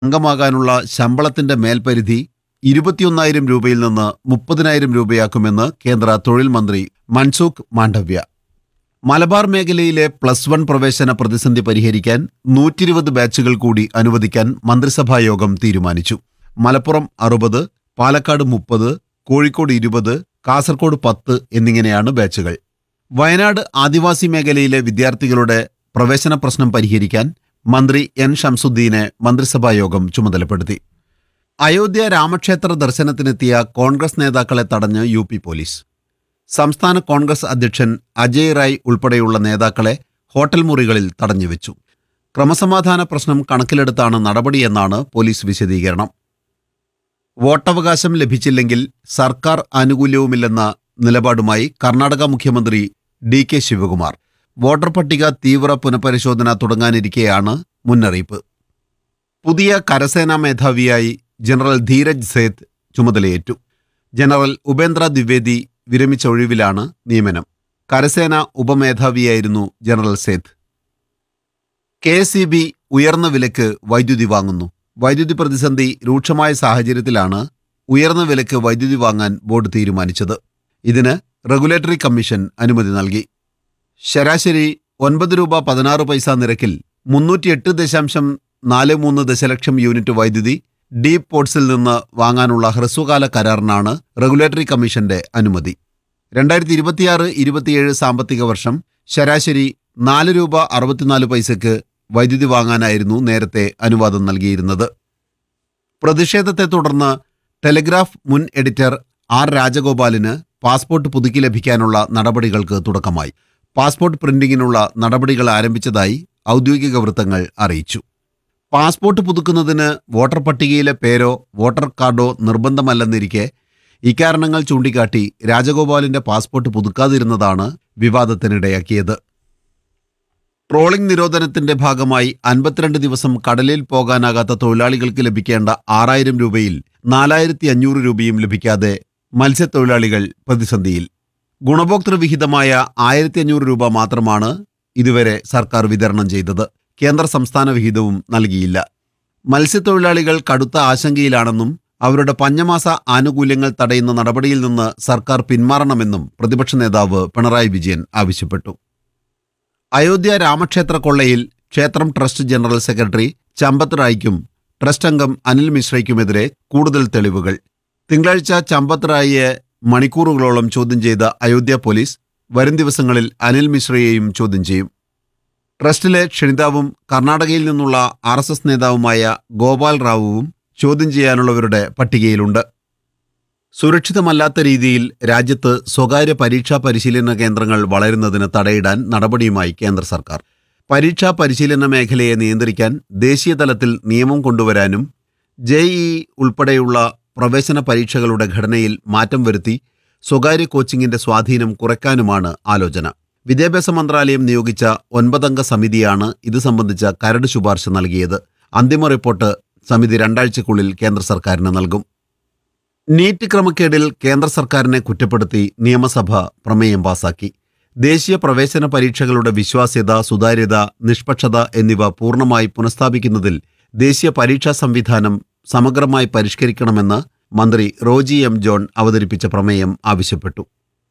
അംഗമാകാനുള്ള ശമ്പളത്തിന്റെ മേൽപരിധി ഇരുപത്തിയൊന്നായിരം രൂപയിൽ നിന്ന് മുപ്പതിനായിരം രൂപയാക്കുമെന്ന് കേന്ദ്ര തൊഴിൽ മന്ത്രി മൻസൂഖ് മാണ്ഡവ്യ മലബാർ മേഖലയിലെ പ്ലസ് വൺ പ്രവേശന പ്രതിസന്ധി പരിഹരിക്കാൻ നൂറ്റിരുപത് ബാച്ചുകൾ കൂടി അനുവദിക്കാൻ മന്ത്രിസഭാ യോഗം തീരുമാനിച്ചു മലപ്പുറം അറുപത് പാലക്കാട് മുപ്പത് കോഴിക്കോട് ഇരുപത് കാസർഗോഡ് പത്ത് എന്നിങ്ങനെയാണ് ബാച്ചുകൾ വയനാട് ആദിവാസി മേഖലയിലെ വിദ്യാർത്ഥികളുടെ പ്രവേശന പ്രശ്നം പരിഹരിക്കാൻ മന്ത്രി എൻ ഷംസുദ്ദീനെ മന്ത്രിസഭാ യോഗം ചുമതലപ്പെടുത്തി അയോധ്യ രാമക്ഷേത്ര ദർശനത്തിനെത്തിയ കോൺഗ്രസ് നേതാക്കളെ തടഞ്ഞ് യു പി പോലീസ് സംസ്ഥാന കോൺഗ്രസ് അധ്യക്ഷൻ അജയ് റായ് ഉൾപ്പെടെയുള്ള നേതാക്കളെ ഹോട്ടൽ മുറികളിൽ തടഞ്ഞുവെച്ചു ക്രമസമാധാന പ്രശ്നം കണക്കിലെടുത്താണ് നടപടിയെന്നാണ് പോലീസ് വിശദീകരണം വോട്ടവകാശം ലഭിച്ചില്ലെങ്കിൽ സർക്കാർ ആനുകൂല്യവുമില്ലെന്ന നിലപാടുമായി കർണാടക മുഖ്യമന്ത്രി ഡി കെ ശിവകുമാർ വോട്ടർ പട്ടിക തീവ്ര പുനഃപരിശോധന തുടങ്ങാനിരിക്കെയാണ് മുന്നറിയിപ്പ് പുതിയ കരസേനാ മേധാവിയായി ജനറൽ ധീരജ് സേത്ത് ചുമതലയേറ്റു ജനറൽ ഉപേന്ദ്ര ദ്വിവേദി വിരമിച്ച ഒഴിവിലാണ് നിയമനം കരസേന ഉപമേധാവിയായിരുന്നു general Seth K S E B ഉയർന്ന വിലക്ക് വൈദ്യുതി വാങ്ങുന്നു വൈദ്യുതി പ്രതിസന്ധി രൂക്ഷമായ സാഹചര്യത്തിലാണ് ഉയർന്ന വിലക്ക് വൈദ്യുതി വാങ്ങാൻ ബോർഡ് തീരുമാനിച്ചത് ഇതിന് റെഗുലേറ്ററി കമ്മീഷൻ അനുമതി നൽകി ശരാശരി ഒൻപത് രൂപ പതിനാറ് പൈസ നിരക്കിൽ മുന്നൂറ്റിയെട്ട് ദശാംശം നാല് മൂന്ന് ദശലക്ഷം യൂണിറ്റ് വൈദ്യുതി ഡീപ് പോർട്സിൽ നിന്ന് വാങ്ങാനുള്ള ഹ്രസ്വകാല കരാറിനാണ് റെഗുലേറ്ററി കമ്മീഷന്റെ അനുമതി രണ്ടായിരത്തി ഇരുപത്തിയാറ് ഇരുപത്തിയേഴ് സാമ്പത്തിക വർഷം ശരാശരി നാല് രൂപ അറുപത്തിനാല് പൈസയ്ക്ക് വൈദ്യുതി വാങ്ങാനായിരുന്നു നേരത്തെ അനുവാദം നൽകിയിരുന്നത് പ്രതിഷേധത്തെ തുടർന്ന് ടെലിഗ്രാഫ് മുൻ എഡിറ്റർ ആർ രാജഗോപാലിന് പാസ്പോർട്ട് പുതുക്കി ലഭിക്കാനുള്ള നടപടികൾക്ക് തുടക്കമായി പാസ്പോർട്ട് പ്രിന്റിങ്ങിനുള്ള നടപടികൾ ആരംഭിച്ചതായി ഔദ്യോഗിക വൃത്തങ്ങൾ അറിയിച്ചു പാസ്പോർട്ട് പുതുക്കുന്നതിന് വോട്ടർ പട്ടികയിലെ പേരോ വോട്ടർ കാർഡോ നിർബന്ധമല്ലെന്നിരിക്കെ ഇക്കാരണങ്ങൾ ചൂണ്ടിക്കാട്ടി രാജഗോപാലിന്റെ പാസ്പോർട്ട് പുതുക്കാതിരുന്നതാണ് വിവാദത്തിനിടയാക്കിയത് ട്രോളിംഗ് നിരോധനത്തിന്റെ ഭാഗമായി അൻപത്തിരണ്ട് ദിവസം കടലിൽ പോകാനാകാത്ത തൊഴിലാളികൾക്ക് ലഭിക്കേണ്ട ആറായിരം രൂപയിൽ നാലായിരത്തി അഞ്ഞൂറ് രൂപയും ലഭിക്കാതെ മത്സ്യത്തൊഴിലാളികൾ പ്രതിസന്ധിയിൽ ഗുണഭോക്തൃ വിഹിതമായ ആയിരത്തി അഞ്ഞൂറ് രൂപ മാത്രമാണ് ഇതുവരെ സർക്കാർ വിതരണം ചെയ്തത് കേന്ദ്ര സംസ്ഥാന വിഹിതവും നൽകിയില്ല മത്സ്യത്തൊഴിലാളികൾ കടുത്ത ആശങ്കയിലാണെന്നും അവരുടെ പഞ്ഞമാസ ആനുകൂല്യങ്ങൾ തടയുന്ന നടപടിയിൽ നിന്ന് സർക്കാർ പിന്മാറണമെന്നും പ്രതിപക്ഷ നേതാവ് പിണറായി വിജയൻ ആവശ്യപ്പെട്ടു അയോധ്യ രാമക്ഷേത്ര കൊള്ളയിൽ ക്ഷേത്രം ട്രസ്റ്റ് ജനറൽ സെക്രട്ടറി ചമ്പത്ത് റായിക്കും ട്രസ്റ്റ് അംഗം അനിൽ മിശ്രയ്ക്കുമെതിരെ കൂടുതൽ തെളിവുകൾ തിങ്കളാഴ്ച ചമ്പത്ത് റായിയെ മണിക്കൂറുകളോളം ചോദ്യം ചെയ്ത അയോധ്യ പോലീസ് വരും ദിവസങ്ങളിൽ അനിൽ മിശ്രയെയും ചോദ്യം ചെയ്യും ട്രസ്റ്റിലെ ക്ഷണിതാവും കർണാടകയിൽ നിന്നുള്ള ആർ എസ് എസ് നേതാവുമായ ഗോപാൽ റാവുവും ചോദ്യം ചെയ്യാനുള്ളവരുടെ പട്ടികയിലുണ്ട് സുരക്ഷിതമല്ലാത്ത രീതിയിൽ രാജ്യത്ത് സ്വകാര്യ പരീക്ഷാ പരിശീലന കേന്ദ്രങ്ങൾ വളരുന്നതിന് തടയിടാൻ നടപടിയുമായി കേന്ദ്ര സർക്കാർ പരീക്ഷാ പരിശീലന മേഖലയെ നിയന്ത്രിക്കാൻ ദേശീയ തലത്തിൽ നിയമം കൊണ്ടുവരാനും ജെഇഇ ഉൾപ്പെടെയുള്ള പ്രവേശന പരീക്ഷകളുടെ ഘടനയിൽ മാറ്റം വരുത്തി സ്വകാര്യ കോച്ചിങ്ങിന്റെ സ്വാധീനം കുറയ്ക്കാനുമാണ് ആലോചന വിദ്യാഭ്യാസ മന്ത്രാലയം നിയോഗിച്ച ഒൻപതംഗ സമിതിയാണ് ഇത് സംബന്ധിച്ച കരട് ശുപാർശ നൽകിയത് അന്തിമ റിപ്പോർട്ട് സമിതി രണ്ടാഴ്ചക്കുള്ളിൽ കേന്ദ്ര സർക്കാരിന് നൽകും നീറ്റ് ക്രമക്കേടിൽ കേന്ദ്ര സർക്കാരിനെ കുറ്റപ്പെടുത്തി നിയമസഭ പ്രമേയം പാസാക്കി ദേശീയ പ്രവേശന പരീക്ഷകളുടെ വിശ്വാസ്യത സുതാര്യത നിഷ്പക്ഷത എന്നിവ പൂർണ്ണമായി പുനഃസ്ഥാപിക്കുന്നതിൽ ദേശീയ പരീക്ഷാ സംവിധാനം സമഗ്രമായി പരിഷ്കരിക്കണമെന്ന് മന്ത്രി റോജി എം ജോൺ അവതരിപ്പിച്ച പ്രമേയം ആവശ്യപ്പെട്ടു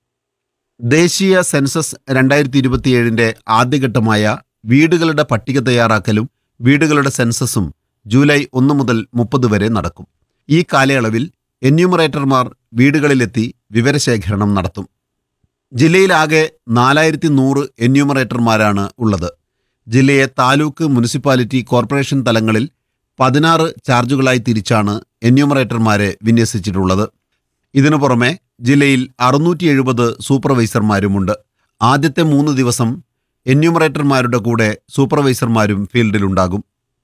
ദേശീയ സെൻസസ് രണ്ടായിരത്തി ഇരുപത്തിയേഴിന്റെ ആദ്യഘട്ടമായ വീടുകളുടെ പട്ടിക തയ്യാറാക്കലും വീടുകളുടെ സെൻസസും ജൂലൈ ഒന്ന് മുതൽ മുപ്പത് വരെ നടക്കും ഈ കാലയളവിൽ എന്യൂമറേറ്റർമാർ വീടുകളിലെത്തി വിവരശേഖരണം നടത്തും ജില്ലയിലാകെ നാലായിരത്തി നൂറ് എന്യൂമറേറ്റർമാരാണ് ഉള്ളത് ജില്ലയെ താലൂക്ക് മുനിസിപ്പാലിറ്റി കോർപ്പറേഷൻ തലങ്ങളിൽ പതിനാറ് ചാർജുകളായി തിരിച്ചാണ് എന്യൂമറേറ്റർമാരെ വിന്യസിച്ചിട്ടുള്ളത് ഇതിനു പുറമെ ജില്ലയിൽ അറുന്നൂറ്റി എഴുപത് സൂപ്പർവൈസർമാരുമുണ്ട് ആദ്യത്തെ മൂന്ന് ദിവസം എന്യൂമറേറ്റർമാരുടെ കൂടെ സൂപ്പർവൈസർമാരും ഫീൽഡിലുണ്ടാകും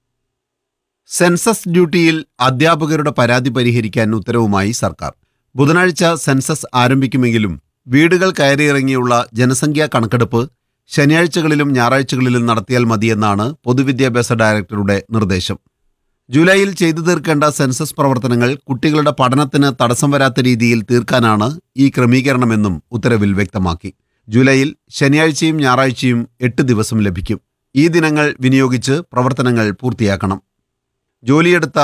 സെൻസസ് ഡ്യൂട്ടിയിൽ അധ്യാപകരുടെ പരാതി പരിഹരിക്കാൻ ഉത്തരവുമായി സർക്കാർ ബുധനാഴ്ച സെൻസസ് ആരംഭിക്കുമെങ്കിലും വീടുകൾ കയറിയിറങ്ങിയുള്ള ജനസംഖ്യാ കണക്കെടുപ്പ് ശനിയാഴ്ചകളിലും ഞായറാഴ്ചകളിലും നടത്തിയാൽ മതിയെന്നാണ് പൊതുവിദ്യാഭ്യാസ ഡയറക്ടറുടെ നിർദ്ദേശം ജൂലൈയിൽ ചെയ്തു തീർക്കേണ്ട സെൻസസ് പ്രവർത്തനങ്ങൾ കുട്ടികളുടെ പഠനത്തിന് തടസ്സം വരാത്ത രീതിയിൽ തീർക്കാനാണ് ഈ ക്രമീകരണമെന്നും ഉത്തരവിൽ വ്യക്തമാക്കി ജൂലൈയിൽ ശനിയാഴ്ചയും ഞായറാഴ്ചയും എട്ട് ദിവസം ലഭിക്കും ഈ ദിനങ്ങൾ വിനിയോഗിച്ച് പ്രവർത്തനങ്ങൾ പൂർത്തിയാക്കണം ജോലിയെടുത്ത